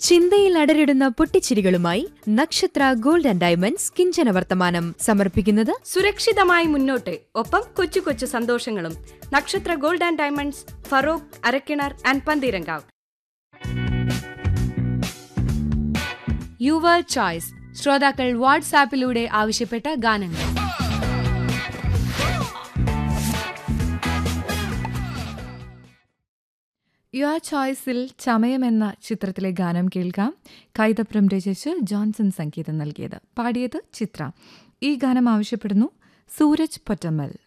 ചിന്തയിൽ അടരിടുന്ന പൊട്ടിച്ചിരികളുമായി നക്ഷത്ര gold and diamonds കിഞ്ചന വർത്തമാനം സമർപ്പിക്കുന്നത് സുരക്ഷിതമായി മുന്നോട്ട് ഒപ്പം കൊച്ചു കൊച്ചു സന്തോഷങ്ങളും Nakshatra gold and diamonds Feroke Arakkinar and Pantheerankavu your choice ശ്രോതാക്കൾ വാട്സാപ്പിലൂടെ ആവശ്യപ്പെട്ട ഗാനങ്ങൾ യുവർ ചോയ്സിൽ ചമയം എന്ന ചിത്രത്തിലെ ഗാനം കേൾക്കാം കൈതപ്രം രചിച്ച് ജോൺസൺ സംഗീതം നൽകിയത് പാടിയത് ചിത്ര ഈ ഗാനം ആവശ്യപ്പെടുന്നു സൂരജ് പൊറ്റമ്മൽ